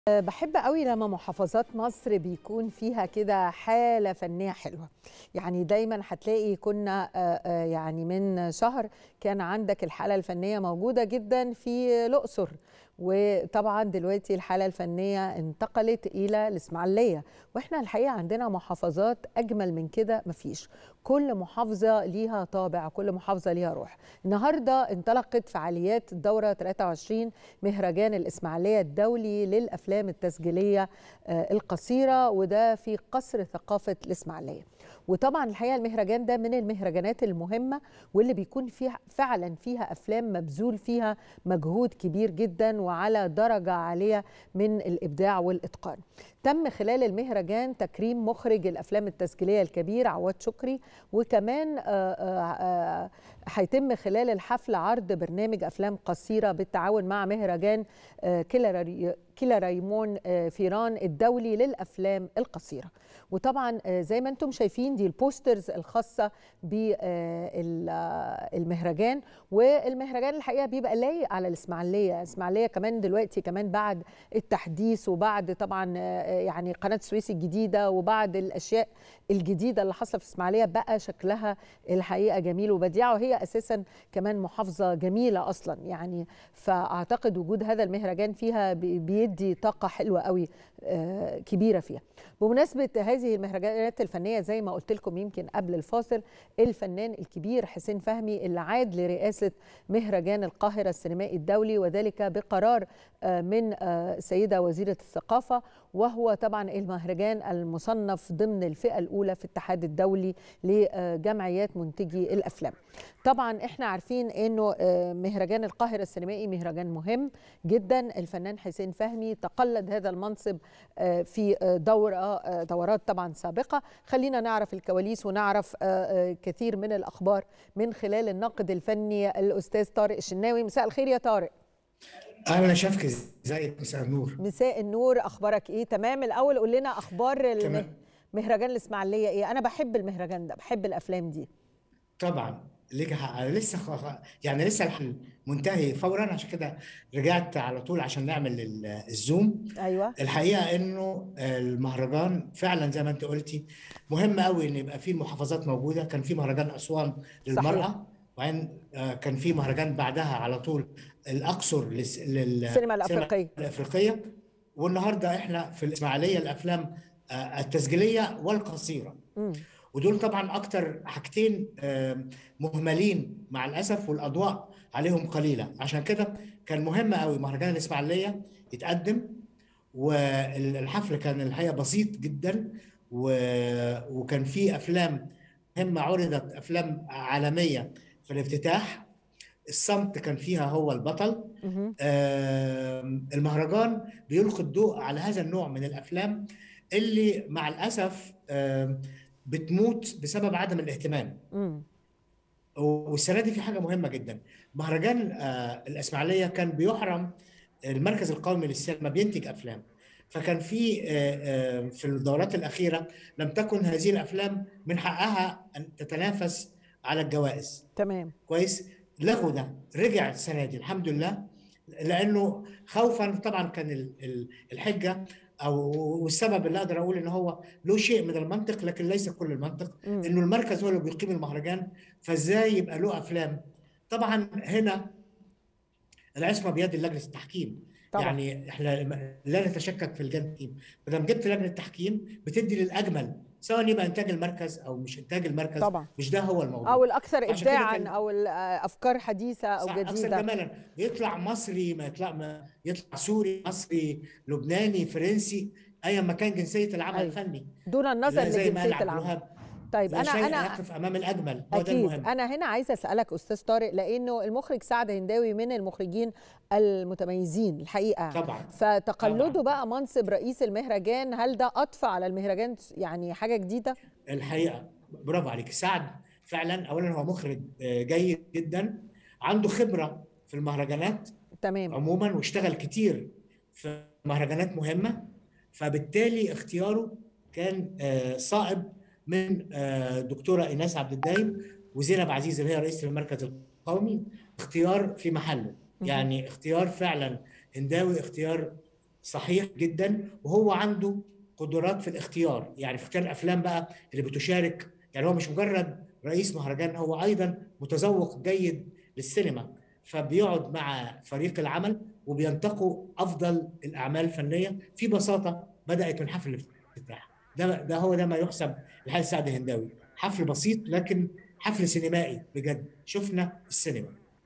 بحب قوي لما محافظات مصر بيكون فيها كده حالة فنية حلوة يعني دايما هتلاقي كنا آه، آه، يعني من شهر كان عندك الحالة الفنية موجودة جدا في الأقصر وطبعا دلوقتي الحالة الفنية انتقلت إلى الإسماعيلية وإحنا الحقيقة عندنا محافظات أجمل من كده مفيش كل محافظة ليها طابع كل محافظة ليها روح النهاردة انطلقت فعاليات الدورة 23 مهرجان الإسماعيلية الدولي للأفلام التسجيلية آه، القصيرة وده في قصر ثقافة الإسماعيلية وطبعا الحقيقه المهرجان ده من المهرجانات المهمه واللي بيكون فيها فعلا فيها افلام مبذول فيها مجهود كبير جدا وعلى درجه عاليه من الابداع والاتقان. تم خلال المهرجان تكريم مخرج الافلام التسجيليه الكبير عواد شكري وكمان آه، آه، آه، هيتم خلال الحفل عرض برنامج افلام قصيره بالتعاون مع مهرجان آه، كيلا ري- كيلا ريمون آه، فيران الدولي للافلام القصيره وطبعا آه، زي ما انتم شايفين دي البوسترز الخاصه بالمهرجان والمهرجان الحقيقه بيبقى لايق على الاسماعيليه الاسماعيليه كمان دلوقتي كمان بعد التحديث وبعد طبعا آه، يعني قناه السويس الجديده وبعد الاشياء الجديده اللي حاصله في اسماعيليه بقى شكلها الحقيقه جميل وبديع وهي اساسا كمان محافظه جميله اصلا يعني فاعتقد وجود هذا المهرجان فيها بي- بيدي طاقه حلوه قوي آه، كبيره فيها بمناسبه هذه المهرجانات الفنيه زي ما قلت لكم يمكن قبل الفاصل الفنان الكبير حسين فهمي اللي عاد لرئاسه مهرجان القاهره السينمائي الدولي وذلك بقرار آه، من آه، سيده وزيره الثقافه وهو طبعا المهرجان المصنف ضمن الفئه الاولى في الاتحاد الدولي لجمعيات منتجي الافلام. طبعا احنا عارفين انه آه، مهرجان القاهره السينمائي مهرجان مهم جدا الفنان حسين فهمي تقلد هذا المنصب آه، في آه، دوره آه، دورات طبعا سابقه خلينا نعرف الكواليس ونعرف آه، آه، كثير من الاخبار من خلال الناقد الفني الاستاذ طارق الشناوي مساء الخير يا طارق اهلا شفقي ازيك مساء النور مساء النور اخبارك ايه تمام الاول قول لنا اخبار المه- تمام. مهرجان الاسماعيليه ايه انا بحب المهرجان ده بحب الافلام دي طبعا ليك حق انا لسه خ... يعني لسه الحل منتهي فورا عشان كده رجعت على طول عشان نعمل ال- الزوم ايوه الحقيقه انه المهرجان فعلا زي ما انت قلتي مهم قوي ان يبقى في محافظات موجوده كان في مهرجان اسوان للمراه وبعدين آه، كان في مهرجان بعدها على طول الاقصر للس... لل... السينما الافريقيه الافريقيه والنهارده احنا في الاسماعيليه الافلام آه، التسجيليه والقصيره مم. ودول طبعا اكتر حاجتين آم، مهملين مع الاسف والاضواء عليهم قليله عشان كده كان مهم قوي مهرجان الاسماعيليه يتقدم والحفل كان الحقيقه بسيط جدا و- وكان في افلام مهمه عرضت افلام عالميه في الافتتاح الصمت كان فيها هو البطل مهم. آم، المهرجان بيلقي الضوء على هذا النوع من الافلام اللي مع الاسف آم، بتموت بسبب عدم الاهتمام مم. والسنه دي في حاجه مهمه جدا مهرجان آه، الاسماعيليه كان بيحرم المركز القومي للسينما بينتج افلام فكان في آه، آه، في الدورات الاخيره لم تكن هذه الافلام من حقها ان تتنافس على الجوائز تمام كويس لغوا ده رجع السنه دي الحمد لله لانه خوفا طبعا كان ال- ال- الحجه او والسبب اللي اقدر اقول ان هو له شيء من المنطق لكن ليس كل المنطق مم. انه المركز هو اللي بيقيم المهرجان فازاي يبقى له افلام طبعا هنا العصمه بيد لجنه التحكيم طبعا. يعني احنا لا نتشكك في لجنه التحكيم ما دام جبت لجنه التحكيم بتدي للاجمل سواء يبقى انتاج المركز او مش انتاج المركز طبعا. مش ده هو الموضوع او الاكثر عشان كده ابداعا كان- او الافكار حديثه او صح اكثر جديده جمالا يطلع مصري ما يطلع ما يطلع سوري مصري لبناني فرنسي ايا ما كان جنسيه العمل أيوة. الفني دون النظر لا زي ما قال لجنسيه عبد العمل الوهاب طيب لا انا شيء انا يقف امام الاجمل هو ده اكيد المهم انا هنا عايزه اسالك استاذ طارق لانه المخرج سعد هنداوي من المخرجين المتميزين الحقيقه طبعا فتقلده طبعاً. بقى منصب رئيس المهرجان هل ده اضفى على المهرجان يعني حاجه جديده الحقيقه برافو عليك سعد فعلا اولا هو مخرج آه، جيد جدا عنده خبره في المهرجانات تمام عموما واشتغل كتير في مهرجانات مهمه فبالتالي اختياره كان آه، صائب من آه، دكتوره ايناس عبد الدايم وزينب عزيز اللي هي رئيسه المركز القومي اختيار في محله يعني اختيار فعلا هنداوي اختيار صحيح جدا وهو عنده قدرات في الاختيار يعني في اختيار الافلام بقى اللي بتشارك يعني هو مش مجرد رئيس مهرجان هو ايضا متذوق جيد للسينما فبيقعد مع فريق العمل وبينتقوا افضل الاعمال الفنيه في بساطه بدات من حفل الافتتاح ده ده هو ده ما يحسب لحال سعد هنداوي حفل بسيط لكن حفل سينمائي بجد شفنا السينما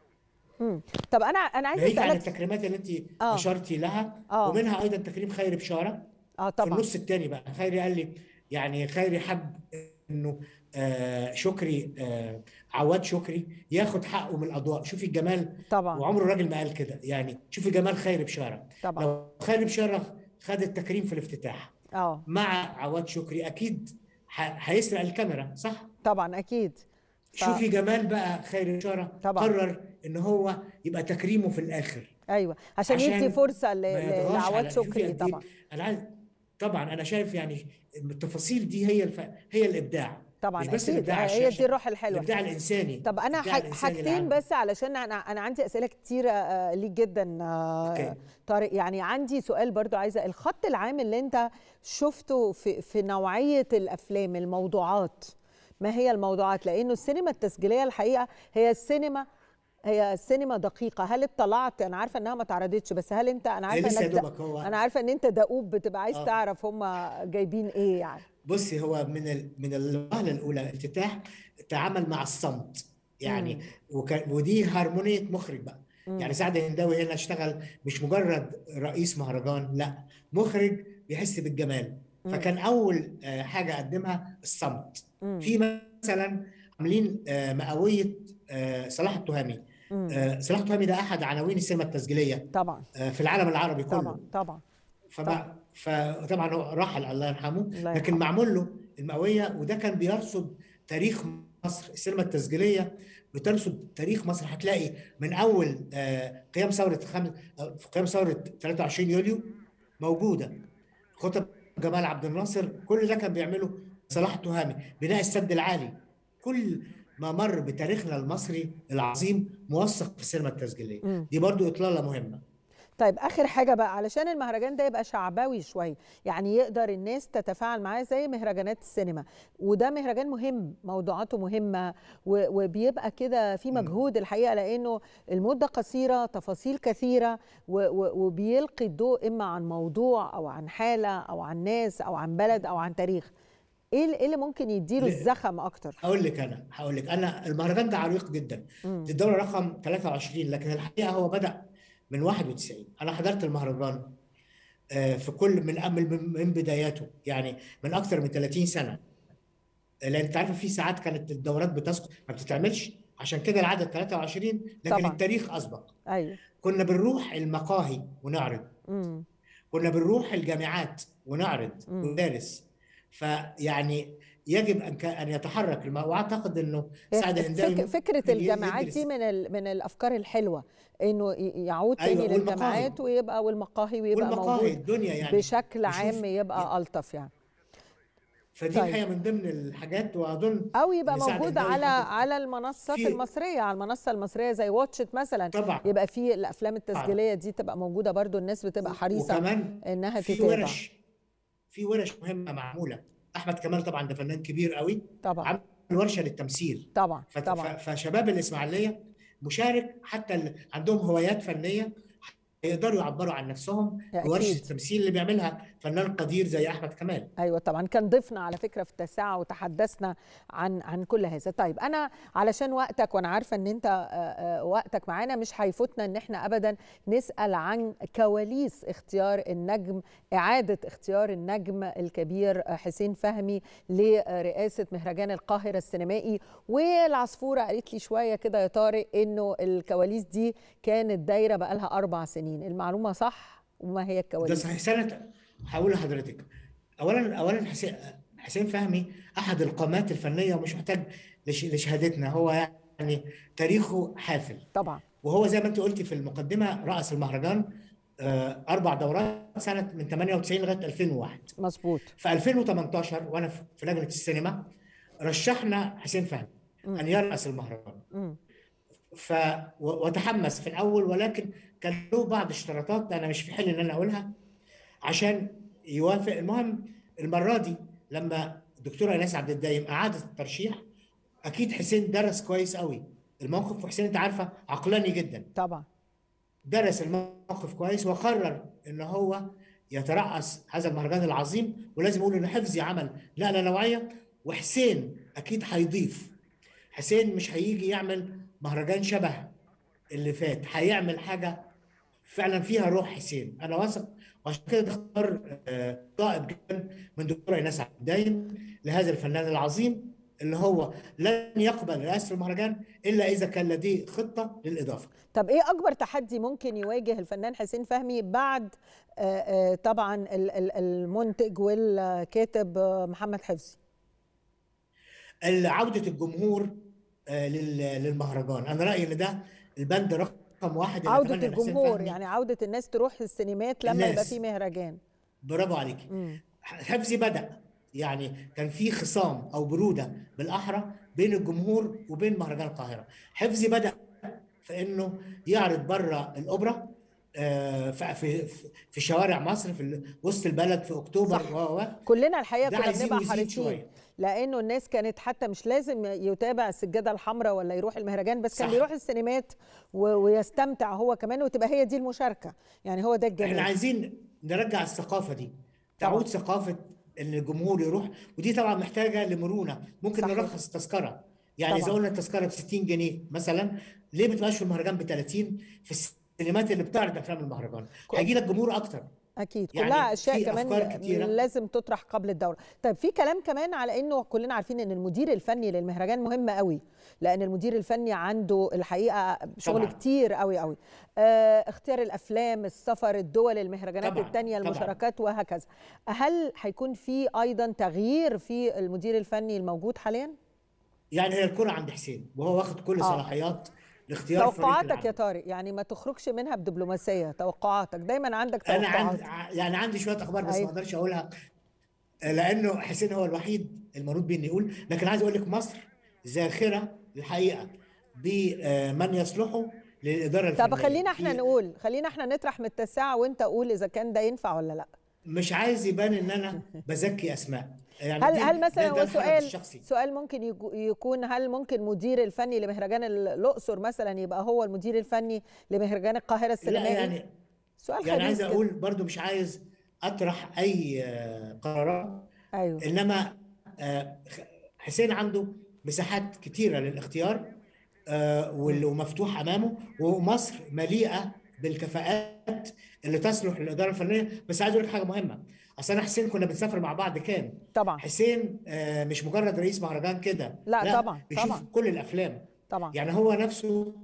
مم. طب انا انا عايزه ناهيك عن اسالك التكريمات اللي انت اه اشرتي لها اه ومنها ايضا تكريم خيري بشاره اه في طبعا النص الثاني بقى خيري قال لي يعني خيري حب انه آه شكري آه عواد شكري ياخد حقه من الاضواء شوفي الجمال طبعا وعمره الراجل ما قال كده يعني شوفي جمال خيري بشاره طبعا لو خيري بشاره خد التكريم في الافتتاح اه مع عواد شكري اكيد ه- هيسرق الكاميرا صح طبعا اكيد ف شوفي جمال بقى خيري بشاره طبعا قرر ان هو يبقى تكريمه في الاخر ايوه عشان يدي عشان فرصه ل... ما ل... يطغاش لعواد على شوفي شكري قد ايه طبعا انا عايز طبعا انا شايف يعني التفاصيل دي هي الف... هي الابداع طبعا مش بس اكيد الابداع على هي دي الشاشه الروح الحلوه الابداع الانساني طب انا الابداع ح- الانساني حاجتين العام بس علشان انا انا عندي اسئله كتيره آه، ليك جدا آه، اوكي طارق يعني عندي سؤال برضو عايزه الخط العام اللي انت شفته في في نوعيه الافلام الموضوعات ما هي الموضوعات لانه السينما التسجيليه الحقيقه هي السينما هي السينما دقيقه هل اطلعت انا عارفه انها ما اتعرضتش بس هل انت انا هي عارفه لسه يا انك د... دوبك هو انا عارفه ان انت دؤوب بتبقى عايز اه تعرف هم جايبين ايه يعني بصي هو من ال... من الوهله الاولى الافتتاح تعامل مع الصمت يعني امم وك... ودي هارمونيه مخرج بقى يعني امم سعد هنداوي هنا اشتغل مش مجرد رئيس مهرجان لا مخرج بيحس بالجمال امم فكان اول آه، حاجه قدمها الصمت امم في مثلا عاملين آه، مئويه آه، صلاح التهامي امم آه، صلاح التهامي ده احد عناوين السينما التسجيليه طبعا آه، في العالم العربي طبعا كله طبعا طبعا فما فطبعا هو رحل الله يرحمه الله لكن يرحمه معمول له المئويه وده كان بيرصد تاريخ مصر السينما التسجيليه بترصد تاريخ مصر هتلاقي من اول آه، قيام ثوره خمس آه، قيام ثوره 23 يوليو موجوده خطب جمال عبد الناصر كل ده كان بيعمله صلاح التهامي بناء السد العالي كل ما مر بتاريخنا المصري العظيم موثق في السينما التسجيليه امم دي برضو اطلاله مهمه طيب اخر حاجه بقى علشان المهرجان ده يبقى شعبوي شويه يعني يقدر الناس تتفاعل معاه زي مهرجانات السينما وده مهرجان مهم موضوعاته مهمه و- وبيبقى كده في مم. مجهود الحقيقه لانه المده قصيره تفاصيل كثيره و- و- وبيلقي الضوء اما عن موضوع او عن حاله او عن ناس او عن بلد او عن تاريخ ايه ال- إيه اللي ممكن يديله ل- الزخم اكتر هقول لك انا هقول لك انا المهرجان ده عريق جدا امم دي الدوره رقم 23 لكن الحقيقه هو بدا من 91 انا حضرت المهرجان آه، في كل من قبل من من بداياته يعني من اكثر من 30 سنه لان انت عارف في ساعات كانت الدورات بتسقط ما بتتعملش عشان كده العدد 23 لكن طبعا التاريخ اسبق ايوه كنا بنروح المقاهي ونعرض امم كنا بنروح الجامعات ونعرض امم وندرس فيعني يجب ان ك- ان يتحرك الم- واعتقد انه هي سعد فك هنداوي فك- فكرة ممكن ي- الجامعات دي يدرس من ال من الأفكار الحلوة إنه ي- يعود تاني ايوه والمقاهي للجامعات ويبقى والمقاهي ويبقى والمقاهي موجود الدنيا يعني بشكل عام نشوف يبقى ألطف يعني فدي طيب الحقيقه من ضمن الحاجات واظن أو يبقى ان سعد موجود هنداوي على حاطط على المنصات في المصرية على المنصة المصرية زي واتشت مثلا طبعا يبقى في الأفلام طبعا التسجيلية دي تبقى موجودة برضو الناس بتبقى و- حريصة وكمان إنها في تتابع ورش في ورش مهمه معموله احمد كمال طبعا ده فنان كبير قوي طبعا عمل ورشه للتمثيل طبعا فت- طبعا ف- فشباب الاسماعيليه مشارك حتى اللي عندهم هوايات فنيه يقدروا يعبروا عن نفسهم بورشه أكيد التمثيل اللي بيعملها فنان قدير زي احمد كمال ايوه طبعا كان ضيفنا على فكره في التاسعه وتحدثنا عن عن كل هذا طيب انا علشان وقتك وانا عارفه ان انت آه، آه، وقتك معانا مش هيفوتنا ان احنا ابدا نسال عن كواليس اختيار النجم اعاده اختيار النجم الكبير آه، حسين فهمي لرئاسه مهرجان القاهره السينمائي والعصفوره قالت لي شويه كده يا طارق انه الكواليس دي كانت دايره بقالها اربع سنين المعلومه صح وما هي ده الكواليس صحيح سنه هقول لحضرتك اولا اولا حسين حسين فهمي احد القامات الفنيه ومش محتاج لش- لشهادتنا هو يعني تاريخه حافل طبعا وهو زي ما انت قلتي في المقدمه رأس المهرجان آه، اربع دورات سنه من 98 لغايه 2001 مظبوط في 2018 وانا في في لجنه السينما رشحنا حسين فهمي ان يرأس المهرجان مم. ف و- وتحمس في الاول ولكن كان له بعض اشتراطات انا مش في حل ان انا اقولها عشان يوافق المهم المره دي لما الدكتوره ايناس عبد الدايم اعادت الترشيح اكيد حسين درس كويس قوي الموقف وحسين انت عارفه عقلاني جدا طبعا درس الموقف كويس وقرر ان هو يترأس هذا المهرجان العظيم ولازم اقول ان حفظي عمل نقله نوعيه وحسين اكيد هيضيف حسين مش هيجي يعمل مهرجان شبه اللي فات هيعمل حاجه فعلا فيها روح حسين انا واثق وعشان كده اختار آه، قائد جدا من دكتوره ايناس عبد الدايم لهذا الفنان العظيم اللي هو لن يقبل رئاسه المهرجان الا اذا كان لديه خطه للاضافه طب ايه اكبر تحدي ممكن يواجه الفنان حسين فهمي بعد آه، آه، طبعا ال- ال- المنتج والكاتب آه، محمد حفظي عوده الجمهور آه، لل- للمهرجان انا رايي ان ده البند رقم واحد اللي عودة أتمنى إن حسين الجمهور فهمي- يعني عودة الناس تروح السينمات لما يبقى الناس. في مهرجان برافو عليكي مم. حفظي بدأ يعني كان في خصام او بروده بالاحرى بين الجمهور وبين مهرجان القاهره حفظي بدأ في انه يعرض بره الاوبرا آه، في في في شوارع مصر في ال- وسط البلد في اكتوبر صح. و و كلنا الحقيقه ده كنا عايزين بنبقى نزيد حريصين شوية. لانه الناس كانت حتى مش لازم يتابع السجاده الحمراء ولا يروح المهرجان بس كان صح. بيروح السينمات و- ويستمتع هو كمان وتبقى هي دي المشاركه يعني هو ده الجميل احنا عايزين نرجع الثقافه دي تعود ثقافه ان الجمهور يروح ودي طبعا محتاجه لمرونه ممكن صحيح. نرخص التذكره يعني اذا طبعاً. قلنا التذكره ب 60 جنيه مثلا ليه ما تبقاش في المهرجان ب 30 في السينمات اللي بتعرض افلام المهرجان كو- هيجي لك جمهور اكتر اكيد يعني كلها اشياء في كمان أفكار كتيرة. لازم تطرح قبل الدوره طيب في كلام كمان على انه كلنا عارفين ان المدير الفني للمهرجان مهم قوي لان المدير الفني عنده الحقيقه شغل طبعاً. كتير قوي قوي آه اختيار الافلام السفر الدول المهرجانات طبعاً، التانية طبعاً. المشاركات وهكذا هل هيكون في ايضا تغيير في المدير الفني الموجود حاليا يعني هي الكره عند حسين وهو واخد كل آه. صلاحيات لاختيار فريق توقعاتك يا العمل. طارق يعني ما تخرجش منها بدبلوماسيه توقعاتك دايما عندك انا توقعات عندي يعني عندي شويه اخبار بس أيوة. ما اقدرش اقولها لانه حسين هو الوحيد المنوط بيه اني يقول لكن عايز اقول لك مصر زاخره الحقيقه بمن يصلحوا للاداره الفنيه طب خلينا احنا في- نقول خلينا احنا نطرح من التسعة وانت قول اذا كان ده ينفع ولا لا مش عايز يبان ان انا بزكي اسماء يعني هل دي- هل مثلا ده- ده هو الحرج سؤال الشخصي سؤال ممكن يجو- يكون هل ممكن مدير الفني لمهرجان ال- الاقصر مثلا يبقى هو المدير الفني لمهرجان القاهره لا السينمائي يعني سؤال يعني عايز خبيث كده. اقول برضو مش عايز اطرح اي آه، قرارات ايوه انما آه، حسين عنده مساحات كتيره للاختيار آه، واللي مفتوح امامه ومصر مليئه بالكفاءات اللي تصلح للاداره الفنيه بس عايز اقول لك حاجه مهمه اصل انا حسين كنا بنسافر مع بعض كام طبعا حسين آه، مش مجرد رئيس مهرجان كده لا، طبعاً، بيشوف طبعاً. كل الافلام طبعا يعني هو نفسه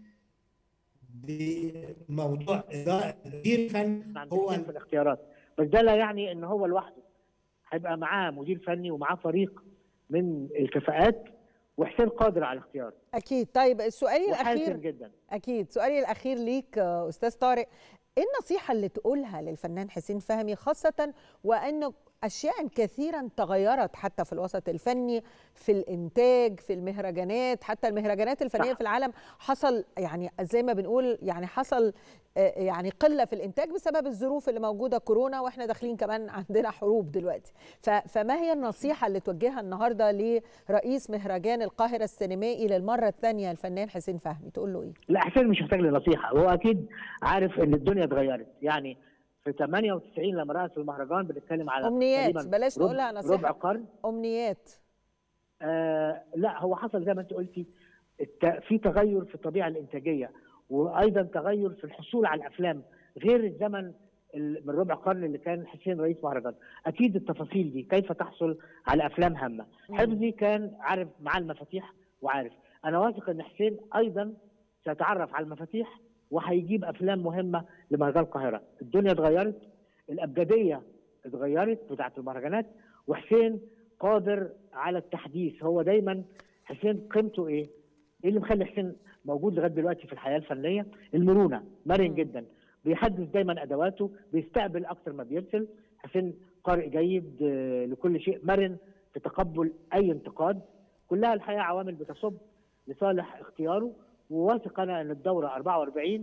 بموضوع إدارة- مدير الفن عند هو حسين في الاختيارات بس ده لا يعني ان هو لوحده هيبقى معاه مدير فني ومعاه فريق من الكفاءات وحسين قادر على الاختيار اكيد طيب سؤالي وحاسم الاخير جدا اكيد سؤالي الاخير ليك آه، استاذ طارق ايه النصيحه اللي تقولها للفنان حسين فهمي خاصه وان اشياء كثيرا تغيرت حتى في الوسط الفني في الانتاج في المهرجانات حتى المهرجانات الفنيه صح. في العالم حصل يعني زي ما بنقول يعني حصل آه، يعني قله في الانتاج بسبب الظروف اللي موجوده كورونا واحنا داخلين كمان عندنا حروب دلوقتي ف- فما هي النصيحه اللي توجهها النهارده لرئيس مهرجان القاهره السينمائي للمره الثانيه الفنان حسين فهمي تقول له ايه لا حسين مش محتاج لنصيحه هو اكيد عارف ان الدنيا اتغيرت يعني في 98 لما رأس المهرجان بنتكلم على أمنيات، تقريباً بلاش ربع- نقولها نصيحة. ربع قرن امنيات آه لا هو حصل زي ما انت قلتي الت- في تغير في الطبيعه الانتاجيه وايضا تغير في الحصول على الافلام غير الزمن ال- من ربع قرن اللي كان حسين رئيس مهرجان اكيد التفاصيل دي كيف تحصل على افلام هامه مم. حفظي كان عارف معاه المفاتيح وعارف انا واثق ان حسين ايضا سيتعرف على المفاتيح وهيجيب افلام مهمه لمهرجان القاهره الدنيا اتغيرت الابجديه اتغيرت بتاعت المهرجانات وحسين قادر على التحديث هو دايما حسين قيمته ايه؟ ايه اللي مخلي حسين موجود لغايه دلوقتي في الحياه الفنيه؟ المرونه مرن مم. جدا بيحدث دايما ادواته بيستقبل اكتر ما بيرسل حسين قارئ جيد آه، لكل شيء مرن في تقبل اي انتقاد كلها الحقيقه عوامل بتصب لصالح اختياره وواثق انا ان الدوره 44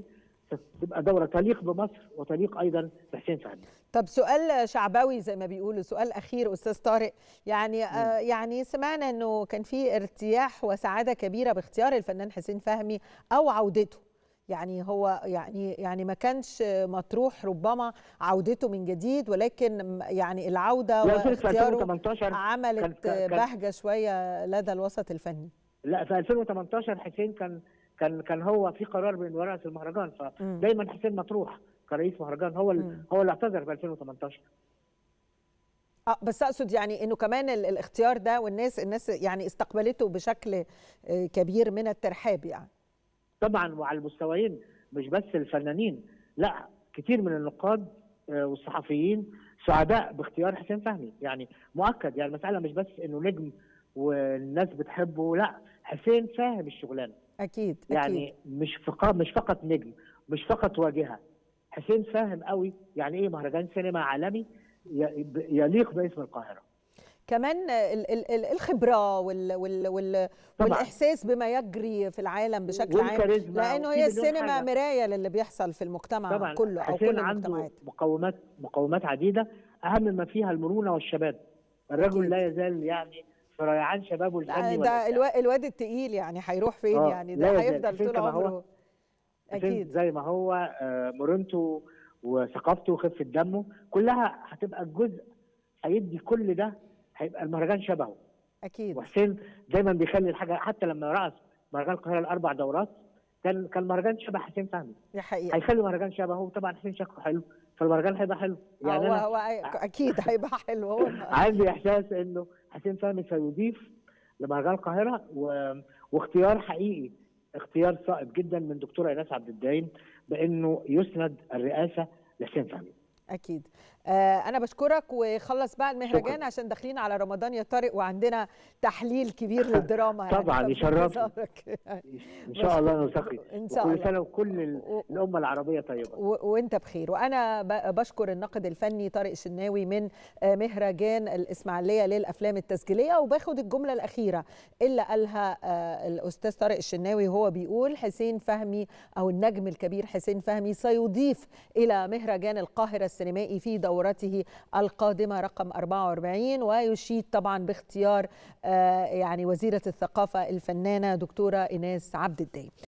تبقى دوره تليق بمصر وتليق ايضا بحسين فهمي طب سؤال شعبوي زي ما بيقولوا سؤال اخير استاذ طارق يعني آه يعني سمعنا انه كان في ارتياح وسعاده كبيره باختيار الفنان حسين فهمي او عودته يعني هو يعني يعني ما كانش مطروح ربما عودته من جديد ولكن يعني العوده لا، في واختياره 2018 عملت كان- كان- بهجه شويه لدى الوسط الفني لا في 2018 حسين كان كان كان هو في قرار بانه يرأس المهرجان مم. فدايما حسين مطروح كرئيس مهرجان هو مم. ال- هو اللي اعتذر في 2018 اه بس اقصد يعني انه كمان ال- الاختيار ده والناس الناس يعني استقبلته بشكل آه، كبير من الترحاب يعني طبعا وعلى المستويين مش بس الفنانين لا كتير من النقاد آه، والصحفيين سعداء باختيار حسين فهمي يعني مؤكد يعني المساله مش بس انه نجم والناس بتحبه لا حسين فاهم الشغلانه اكيد اكيد يعني مش فقط مش فقط نجم مش فقط واجهه حسين فاهم قوي يعني ايه مهرجان سينما عالمي ي- يليق باسم القاهره كمان ال- ال- ال- الخبره وال وال وال طبعاً. والاحساس بما يجري في العالم بشكل عام والكاريزما لانه وفي هي مليون السينما حاجة. مرايه للي بيحصل في المجتمع طبعا كله او حسين كل عنده المجتمعات مقومات مقومات عديده اهم ما فيها المرونه والشباب الرجل أكيد. لا يزال يعني في ريعان شبابه الفني ده والإبداعي. الوا- الواد التقيل يعني هيروح فين آه، يعني لا ده يزال. هيفضل حسين طول كما هو. عمره حسين اكيد زي ما هو آه، مرونته وثقافته وخفه دمه كلها هتبقى جزء هيدي كل ده هيبقى المهرجان شبهه اكيد وحسين دايما بيخلي الحاجه حتى لما رأس مهرجان القاهره الاربع دورات كان كان مهرجان شبه حسين فهمي دي حقيقه هيخلي المهرجان شبهه وطبعا حسين شكله حلو فالمهرجان هيبقى حلو يعني هو انا هو اكيد هيبقى حلو هو عندي احساس انه حسين فهمي سيضيف لمهرجان القاهره و... واختيار حقيقي اختيار صائب جدا من دكتوره ايناس عبد الدايم بانه يسند الرئاسه لحسين فهمي اكيد آه انا بشكرك وخلص بقى المهرجان شكراً. عشان داخلين على رمضان يا طارق وعندنا تحليل كبير للدراما طبعاً، ففي يشرفني. انتظارك. ان شاء الله نلتقي إن شاء وكل الله. سنه وكل ال- و- الامه العربيه طيبه و- وانت بخير وانا ب- بشكر الناقد الفني طارق الشناوي من آه، مهرجان الاسماعيليه للافلام التسجيليه وباخد الجمله الاخيره اللي قالها آه، الاستاذ طارق الشناوي وهو بيقول حسين فهمي او النجم الكبير حسين فهمي سيضيف الى مهرجان القاهره السينمائي في دورته القادمه رقم 44 ويشيد طبعا باختيار آه، يعني وزيره الثقافه الفنانه دكتوره ايناس عبد الدايم